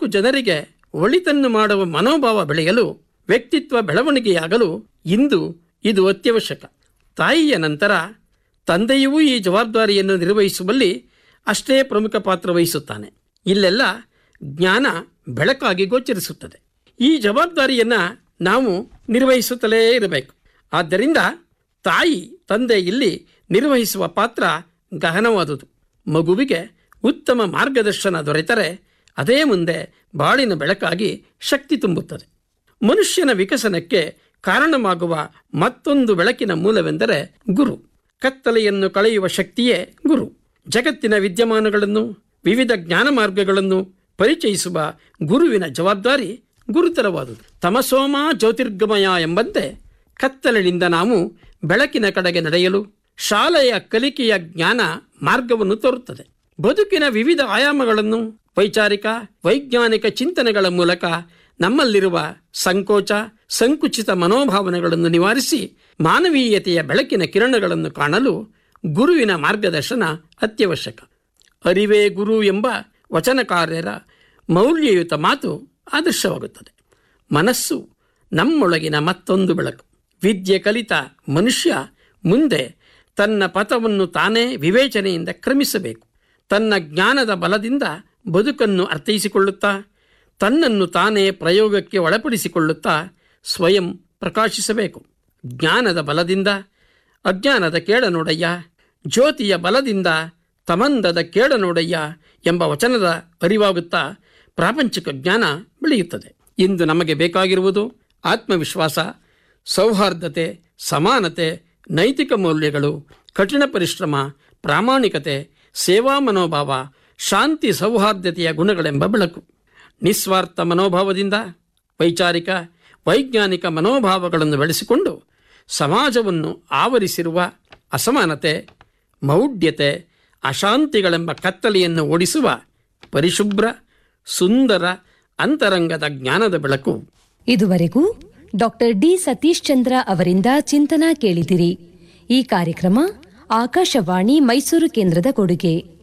ನಾಲ್ಕು ಜನರಿಗೆ ಒಳಿತನ್ನು ಮಾಡುವ ಮನೋಭಾವ ಬೆಳೆಯಲು ವ್ಯಕ್ತಿತ್ವ ಬೆಳವಣಿಗೆಯಾಗಲು ಇಂದು ಇದು ಅತ್ಯವಶ್ಯಕ ತಾಯಿಯ ನಂತರ ತಂದೆಯೂ ಈ ಜವಾಬ್ದಾರಿಯನ್ನು ನಿರ್ವಹಿಸುವಲ್ಲಿ ಅಷ್ಟೇ ಪ್ರಮುಖ ಪಾತ್ರ ವಹಿಸುತ್ತಾನೆ ಇಲ್ಲೆಲ್ಲ ಜ್ಞಾನ ಬೆಳಕಾಗಿ ಗೋಚರಿಸುತ್ತದೆ ಈ ಜವಾಬ್ದಾರಿಯನ್ನು ನಾವು ನಿರ್ವಹಿಸುತ್ತಲೇ ಇರಬೇಕು ಆದ್ದರಿಂದ ತಾಯಿ ತಂದೆ ಇಲ್ಲಿ ನಿರ್ವಹಿಸುವ ಪಾತ್ರ ಗಹನವಾದುದು ಮಗುವಿಗೆ ಉತ್ತಮ ಮಾರ್ಗದರ್ಶನ ದೊರೆತರೆ ಅದೇ ಮುಂದೆ ಬಾಳಿನ ಬೆಳಕಾಗಿ ಶಕ್ತಿ ತುಂಬುತ್ತದೆ ಮನುಷ್ಯನ ವಿಕಸನಕ್ಕೆ ಕಾರಣವಾಗುವ ಮತ್ತೊಂದು ಬೆಳಕಿನ ಮೂಲವೆಂದರೆ ಗುರು ಕತ್ತಲೆಯನ್ನು ಕಳೆಯುವ ಶಕ್ತಿಯೇ ಗುರು ಜಗತ್ತಿನ ವಿದ್ಯಮಾನಗಳನ್ನು ವಿವಿಧ ಜ್ಞಾನ ಮಾರ್ಗಗಳನ್ನು ಪರಿಚಯಿಸುವ ಗುರುವಿನ ಜವಾಬ್ದಾರಿ ಗುರುತರವಾದುದು ತಮಸೋಮ ಜ್ಯೋತಿರ್ಗಮಯ ಎಂಬಂತೆ ಕತ್ತಲಿನಿಂದ ನಾವು ಬೆಳಕಿನ ಕಡೆಗೆ ನಡೆಯಲು ಶಾಲೆಯ ಕಲಿಕೆಯ ಜ್ಞಾನ ಮಾರ್ಗವನ್ನು ತೋರುತ್ತದೆ ಬದುಕಿನ ವಿವಿಧ ಆಯಾಮಗಳನ್ನು ವೈಚಾರಿಕ ವೈಜ್ಞಾನಿಕ ಚಿಂತನೆಗಳ ಮೂಲಕ ನಮ್ಮಲ್ಲಿರುವ ಸಂಕೋಚ ಸಂಕುಚಿತ ಮನೋಭಾವನೆಗಳನ್ನು ನಿವಾರಿಸಿ ಮಾನವೀಯತೆಯ ಬೆಳಕಿನ ಕಿರಣಗಳನ್ನು ಕಾಣಲು ಗುರುವಿನ ಮಾರ್ಗದರ್ಶನ ಅತ್ಯವಶ್ಯಕ ಅರಿವೇ ಗುರು ಎಂಬ ವಚನಕಾರ್ಯರ ಮೌಲ್ಯಯುತ ಮಾತು ಆದರ್ಶವಾಗುತ್ತದೆ ಮನಸ್ಸು ನಮ್ಮೊಳಗಿನ ಮತ್ತೊಂದು ಬೆಳಕು ವಿದ್ಯೆ ಕಲಿತ ಮನುಷ್ಯ ಮುಂದೆ ತನ್ನ ಪಥವನ್ನು ತಾನೇ ವಿವೇಚನೆಯಿಂದ ಕ್ರಮಿಸಬೇಕು ತನ್ನ ಜ್ಞಾನದ ಬಲದಿಂದ ಬದುಕನ್ನು ಅರ್ಥೈಸಿಕೊಳ್ಳುತ್ತಾ ತನ್ನನ್ನು ತಾನೇ ಪ್ರಯೋಗಕ್ಕೆ ಒಳಪಡಿಸಿಕೊಳ್ಳುತ್ತಾ ಸ್ವಯಂ ಪ್ರಕಾಶಿಸಬೇಕು ಜ್ಞಾನದ ಬಲದಿಂದ ಅಜ್ಞಾನದ ಕೇಡನೊಡೆಯ ಜ್ಯೋತಿಯ ಬಲದಿಂದ ತಮಂದದ ಕೇಡನೊಡೆಯ ಎಂಬ ವಚನದ ಅರಿವಾಗುತ್ತಾ ಪ್ರಾಪಂಚಿಕ ಜ್ಞಾನ ಬೆಳೆಯುತ್ತದೆ ಇಂದು ನಮಗೆ ಬೇಕಾಗಿರುವುದು ಆತ್ಮವಿಶ್ವಾಸ ಸೌಹಾರ್ದತೆ ಸಮಾನತೆ ನೈತಿಕ ಮೌಲ್ಯಗಳು ಕಠಿಣ ಪರಿಶ್ರಮ ಪ್ರಾಮಾಣಿಕತೆ ಸೇವಾ ಮನೋಭಾವ ಶಾಂತಿ ಸೌಹಾರ್ದತೆಯ ಗುಣಗಳೆಂಬ ಬೆಳಕು ನಿಸ್ವಾರ್ಥ ಮನೋಭಾವದಿಂದ ವೈಚಾರಿಕ ವೈಜ್ಞಾನಿಕ ಮನೋಭಾವಗಳನ್ನು ಬೆಳೆಸಿಕೊಂಡು ಸಮಾಜವನ್ನು ಆವರಿಸಿರುವ ಅಸಮಾನತೆ ಮೌಢ್ಯತೆ ಅಶಾಂತಿಗಳೆಂಬ ಕತ್ತಲೆಯನ್ನು ಓಡಿಸುವ ಪರಿಶುಭ್ರ ಸುಂದರ ಅಂತರಂಗದ ಜ್ಞಾನದ ಬೆಳಕು ಇದುವರೆಗೂ ಡಾಕ್ಟರ್ ಡಿ ಸತೀಶ್ ಚಂದ್ರ ಅವರಿಂದ ಚಿಂತನಾ ಕೇಳಿದಿರಿ ಈ ಕಾರ್ಯಕ್ರಮ ಆಕಾಶವಾಣಿ ಮೈಸೂರು ಕೇಂದ್ರದ ಕೊಡುಗೆ